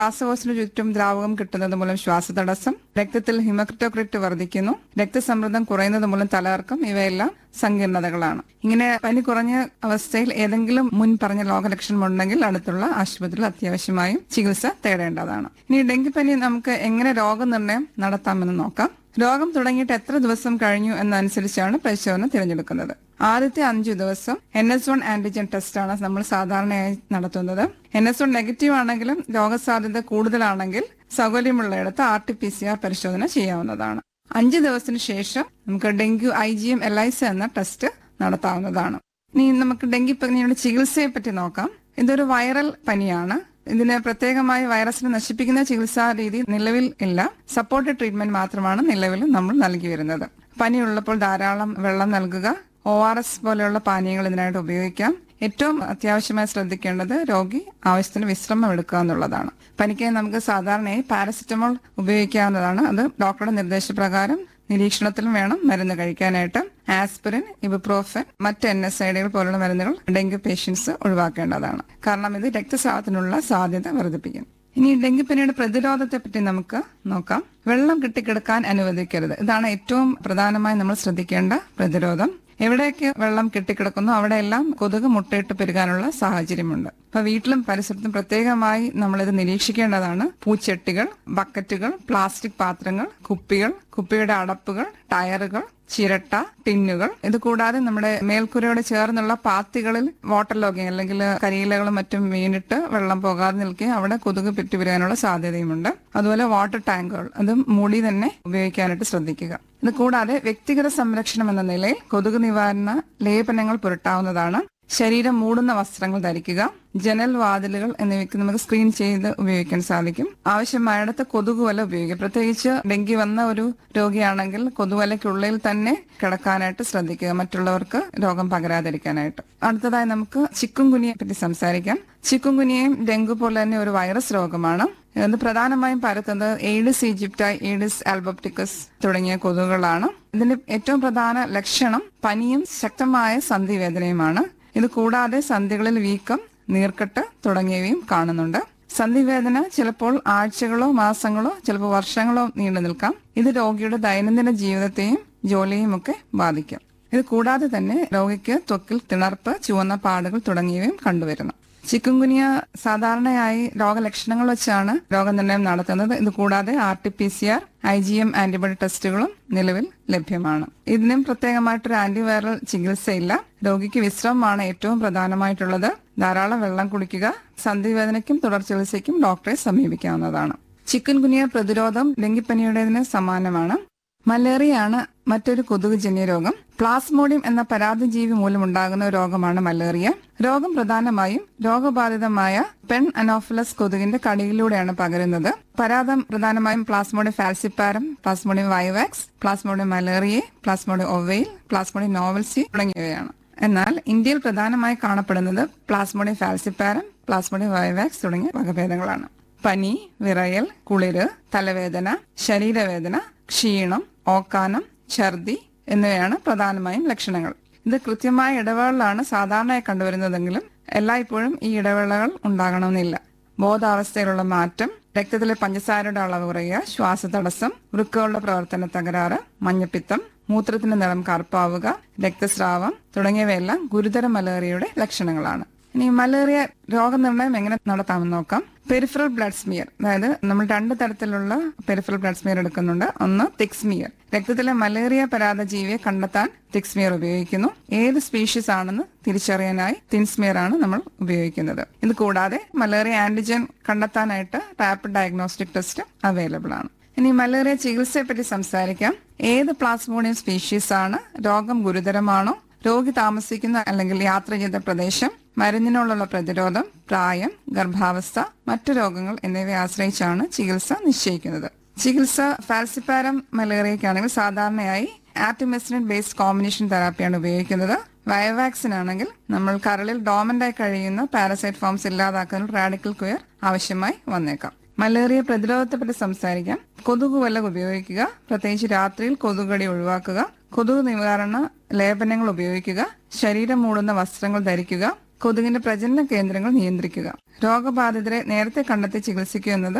ശ്വാസകോശത്തിന് ചുറ്റും ദ്രാവകം കിട്ടുന്നത് മൂലം ശ്വാസതടസ്സം രക്തത്തിൽ ഹിമക്രിറ്റോക്രിറ്റ് വർദ്ധിക്കുന്നു രക്തസമ്മർദ്ദം കുറയുന്നത് മൂലം തലകർക്കം ഇവയെല്ലാം സങ്കീർണതകളാണ് ഇങ്ങനെ പനി കുറഞ്ഞ അവസ്ഥയിൽ ഏതെങ്കിലും മുൻ പറഞ്ഞ രോഗലക്ഷണം ഉണ്ടെങ്കിൽ അടുത്തുള്ള ആശുപത്രിയിൽ അത്യാവശ്യമായും ചികിത്സ തേടേണ്ടതാണ് ഇനി ഡെങ്കിപ്പനി നമുക്ക് എങ്ങനെ രോഗനിർണയം നടത്താമെന്ന് നോക്കാം രോഗം തുടങ്ങിയിട്ട് എത്ര ദിവസം കഴിഞ്ഞു എന്നനുസരിച്ചാണ് പരിശോധന തിരഞ്ഞെടുക്കുന്നത് ആദ്യത്തെ അഞ്ചു ദിവസം എൻ എസ് വൺ ആന്റിജൻ ടെസ്റ്റാണ് നമ്മൾ സാധാരണയായി നടത്തുന്നത് എൻ എസ് വൺ നെഗറ്റീവ് ആണെങ്കിലും രോഗസാധ്യത കൂടുതലാണെങ്കിൽ സൗകര്യമുള്ളയിടത്ത് R T P C R പരിശോധന ചെയ്യാവുന്നതാണ് അഞ്ച് ദിവസത്തിന് ശേഷം നമുക്ക് dengue I G M L I C എന്ന ടെസ്റ്റ് നടത്താവുന്നതാണ് ഇനി നമുക്ക് ഡെങ്കിപ്പനിയുടെ ചികിത്സയെ പറ്റി നോക്കാം ഇതൊരു വൈറൽ പനിയാണ് ഇതിന് പ്രത്യേകമായി വൈറസിനെ നശിപ്പിക്കുന്ന ചികിത്സാ രീതി നിലവിൽ ഇല്ല സപ്പോർട്ട് ട്രീറ്റ്മെന്റ് മാത്രമാണ് നിലവിൽ നമ്മൾ നൽകി വരുന്നത് പനിയുള്ളപ്പോൾ ധാരാളം വെള്ളം നൽകുക ഒ ആർ എസ് പോലെയുള്ള പാനീയങ്ങൾ ഇതിനായിട്ട് ഉപയോഗിക്കാം ഏറ്റവും അത്യാവശ്യമായി ശ്രദ്ധിക്കേണ്ടത് രോഗി ആവശ്യത്തിന് വിശ്രമം എടുക്കുക എന്നുള്ളതാണ് പനിക്കായി നമുക്ക് സാധാരണയായി പാരസെറ്റമോൾ ഉപയോഗിക്കാവുന്നതാണ് അത് ഡോക്ടറുടെ നിർദ്ദേശപ്രകാരം നിരീക്ഷണത്തിലും വേണം മരുന്ന് കഴിക്കാനായിട്ട് ആസ്പിരിൻ ഇബുപ്രോഫൻ മറ്റ് എൻ എസ് ഐഡികൾ പോലുള്ള മരുന്നുകൾ ഡെങ്കു പേഷ്യൻസ് ഒഴിവാക്കേണ്ടതാണ് കാരണം ഇത് രക്തസ്രാവത്തിനുള്ള സാധ്യത വർദ്ധിപ്പിക്കും ഇനി ഡെങ്കിപ്പനിയുടെ പ്രതിരോധത്തെ പറ്റി നമുക്ക് നോക്കാം വെള്ളം കെട്ടിക്കിടക്കാൻ അനുവദിക്കരുത് ഇതാണ് ഏറ്റവും പ്രധാനമായി നമ്മൾ ശ്രദ്ധിക്കേണ്ട പ്രതിരോധം എവിടെയൊക്കെ വെള്ളം കെട്ടിക്കിടക്കുന്നോ അവിടെയെല്ലാം കൊതുക് മുട്ടയിട്ട് പെരുകാനുള്ള സാഹചര്യമുണ്ട് അപ്പൊ വീട്ടിലും പരിസരത്തും പ്രത്യേകമായി നമ്മളിത് നിരീക്ഷിക്കേണ്ടതാണ് പൂച്ചട്ടികൾ ബക്കറ്റുകൾ പ്ലാസ്റ്റിക് പാത്രങ്ങൾ കുപ്പികൾ കുപ്പിയുടെ അടപ്പുകൾ ടയറുകൾ ചിരട്ട ടിന്നുകൾ ഇത് കൂടാതെ നമ്മുടെ മേൽക്കുരയോട് ചേർന്നുള്ള പാത്തികളിൽ വാട്ടർ ലോഗിങ് അല്ലെങ്കിൽ കരിയിലകളും മറ്റും വീണിട്ട് വെള്ളം പോകാതെ നിൽക്കുകയും അവിടെ കൊതുക് പെറ്റുവരാനുള്ള സാധ്യതയുമുണ്ട് അതുപോലെ വാട്ടർ ടാങ്കുകൾ അതും മൂടി തന്നെ ഉപയോഗിക്കാനായിട്ട് ശ്രദ്ധിക്കുക ഇത് കൂടാതെ വ്യക്തിഗത സംരക്ഷണം എന്ന നിലയിൽ കൊതുക് നിവാരണ ലേപനങ്ങൾ പുരട്ടാവുന്നതാണ് ശരീരം മൂടുന്ന വസ്ത്രങ്ങൾ ധരിക്കുക ജനൽ വാതിലുകൾ എന്നിവയ്ക്ക് നമുക്ക് സ്ക്രീൻ ചെയ്ത് ഉപയോഗിക്കാൻ സാധിക്കും ആവശ്യമായിടത്ത് കൊതുകുവല ഉപയോഗിക്കുക പ്രത്യേകിച്ച് ഡെങ്കി വന്ന ഒരു രോഗിയാണെങ്കിൽ കൊതുകുവലയ്ക്കുള്ളിൽ തന്നെ കിടക്കാനായിട്ട് ശ്രദ്ധിക്കുക മറ്റുള്ളവർക്ക് രോഗം പകരാതിരിക്കാനായിട്ട് അടുത്തതായി നമുക്ക് ചിക്കുൻ കുനിയെ പറ്റി സംസാരിക്കാം ചിക്കുൻ കുനിയയും ഡെങ്കു പോലെ തന്നെ ഒരു വൈറസ് രോഗമാണ് ഇത് പ്രധാനമായും പരത്തുന്നത് എയ്ഡിസ് ഈജിപ്റ്റായി എയ്ഡിസ് ആൽബപ്റ്റിക്കസ് തുടങ്ങിയ കൊതുകുകളാണ് ഇതിന്റെ ഏറ്റവും പ്രധാന ലക്ഷണം പനിയും ശക്തമായ സന്ധിവേദനയുമാണ് ഇത് കൂടാതെ സന്ധികളിൽ വീക്കം നീർക്കെട്ട് തുടങ്ങിയവയും കാണുന്നുണ്ട് സന്ധിവേദന ചിലപ്പോൾ ആഴ്ചകളോ മാസങ്ങളോ ചിലപ്പോൾ വർഷങ്ങളോ നീണ്ടു നിൽക്കാം ഇത് രോഗിയുടെ ദൈനംദിന ജീവിതത്തെയും ജോലിയെയും ഒക്കെ ബാധിക്കും ഇത് കൂടാതെ തന്നെ രോഗിക്ക് ത്വക്കിൽ തിണർപ്പ് ചുവന്ന പാടുകൾ തുടങ്ങിയവയും കണ്ടുവരുന്നു ചിക്കുൻകുനിയ സാധാരണയായി രോഗലക്ഷണങ്ങൾ വെച്ചാണ് രോഗനിർണയം നടത്തുന്നത് ഇത് കൂടാതെ R T P C R I G M antibody ടെസ്റ്റുകളും നിലവിൽ ലഭ്യമാണ് ഇതിനും പ്രത്യേകമായിട്ടൊരു ആന്റിവൈറൽ ചികിത്സയില്ല രോഗിക്ക് വിശ്രമമാണ് ഏറ്റവും പ്രധാനമായിട്ടുള്ളത് ധാരാളം വെള്ളം കുടിക്കുക സന്ധിവേദനയ്ക്കും തുടർ ചികിത്സയ്ക്കും ഡോക്ടറെ സമീപിക്കാവുന്നതാണ് ചിക്കൻ കുനിയ പ്രതിരോധം ഡെങ്കിപ്പനിയുടേതിന് സമാനമാണ് മലേറിയയാണ് മറ്റൊരു കൊതുകുജന്യ രോഗം പ്ലാസ്മോഡിയം എന്ന പരാതിജീവി മൂലമുണ്ടാകുന്ന രോഗമാണ് മലേറിയ രോഗം പ്രധാനമായും രോഗബാധിതമായ പെൺ അനോഫിലസ് കൊതുകിന്റെ കടിയിലൂടെയാണ് പകരുന്നത് പരാതം പ്രധാനമായും plasmodium falciparum plasmodium vivax plasmodium malariae plasmodium ovale plasmodium knowlesi തുടങ്ങിയവയാണ് എന്നാൽ ഇന്ത്യയിൽ പ്രധാനമായി കാണപ്പെടുന്നത് പ്ലാസ്മോഡിയം ഫാൽസിപ്പാരം പ്ലാസ്മോഡിയം വൈവാക്സ് തുടങ്ങിയ വകഭേദങ്ങളാണ് പനി വിറയൽ കുളിര് തലവേദന ശരീരവേദന ക്ഷീണം ഓക്കാനം ഛർദി എന്നിവയാണ് പ്രധാനമായും ലക്ഷണങ്ങൾ ഇത് കൃത്യമായ ഇടവേളകളാണ് സാധാരണയായി കണ്ടുവരുന്നതെങ്കിലും എല്ലായ്പ്പോഴും ഈ ഇടവേളകൾ ഉണ്ടാകണമെന്നില്ല ബോധാവസ്ഥയിലുള്ള മാറ്റം രക്തത്തിലെ പഞ്ചസാരയുടെ അളവ് കുറയുക ശ്വാസതടസ്സം വൃക്കകളുടെ പ്രവർത്തന തകരാറ് മഞ്ഞപ്പിത്തം മൂത്രത്തിന്റെ നിറം കറുപ്പാവുക രക്തസ്രാവം തുടങ്ങിയവയെല്ലാം ഗുരുതര മലേറിയയുടെ ലക്ഷണങ്ങളാണ് ഇനി മലേറിയ രോഗനിർണയം എങ്ങനെ നടത്താമെന്ന് നോക്കാം പെരിഫറൽ ബ്ലഡ് സ്മിയർ അതായത് നമ്മൾ രണ്ട് തരത്തിലുള്ള പെരിഫറൽ ബ്ലഡ് സ്മിയർ എടുക്കുന്നുണ്ട് ഒന്ന് തിക്സ്മിയർ രക്തത്തിലെ മലേറിയ പരാതജീവിയെ കണ്ടെത്താൻ തിക്സ്മിയർ ഉപയോഗിക്കുന്നു ഏത് സ്പീഷീസ് ആണെന്ന് തിരിച്ചറിയാനായി തിൻസ്മിയർ ആണ് നമ്മൾ ഉപയോഗിക്കുന്നത് ഇത് കൂടാതെ മലേറിയ ആന്റിജൻ കണ്ടെത്താനായിട്ട് റാപ്പിഡ് ഡയഗ്നോസ്റ്റിക് ടെസ്റ്റ് അവൈലബിൾ ആണ് ഇനി മലേറിയ ചികിത്സയെ പറ്റി സംസാരിക്കാം ഏത് പ്ലാസ്മോഡിയം സ്പീഷീസ് ആണ് രോഗം ഗുരുതരമാണോ രോഗി താമസിക്കുന്ന അല്ലെങ്കിൽ യാത്ര ചെയ്ത പ്രദേശം മരുന്നിനോടുള്ള പ്രതിരോധം പ്രായം ഗർഭാവസ്ഥ മറ്റു രോഗങ്ങൾ എന്നിവയെ ആശ്രയിച്ചാണ് ചികിത്സ നിശ്ചയിക്കുന്നത് ചികിത്സ ഫാൽസിപ്പാരം മലേറിയയ്ക്കാണെങ്കിൽ സാധാരണയായി ആർട്ടിമെസിനിൻ ബേസ്ഡ് കോമ്പിനേഷൻ തെറാപ്പിയാണ് ഉപയോഗിക്കുന്നത് വയവാക്സിൻ ആണെങ്കിൽ നമ്മൾ കരളിൽ ഡോമന്റായി കഴിയുന്ന പാരസൈറ്റ് ഫോംസ് ഇല്ലാതാക്കാൻ റാഡിക്കൽ ക്വയർ ആവശ്യമായി വന്നേക്കാം മലേറിയ പ്രതിരോധത്തെ പറ്റി സംസാരിക്കാം കൊതുക് വല ഉപയോഗിക്കുക പ്രത്യേകിച്ച് രാത്രിയിൽ കൊതുകടി ഒഴിവാക്കുക കൊതുക് നിവാരണ ലേപനങ്ങൾ ഉപയോഗിക്കുക ശരീരം മൂടുന്ന വസ്ത്രങ്ങൾ ധരിക്കുക കൊതുകിന്റെ പ്രജനന കേന്ദ്രങ്ങൾ നിയന്ത്രിക്കുക രോഗബാധിതരെ നേരത്തെ കണ്ടെത്തി ചികിത്സിക്കുക എന്നത്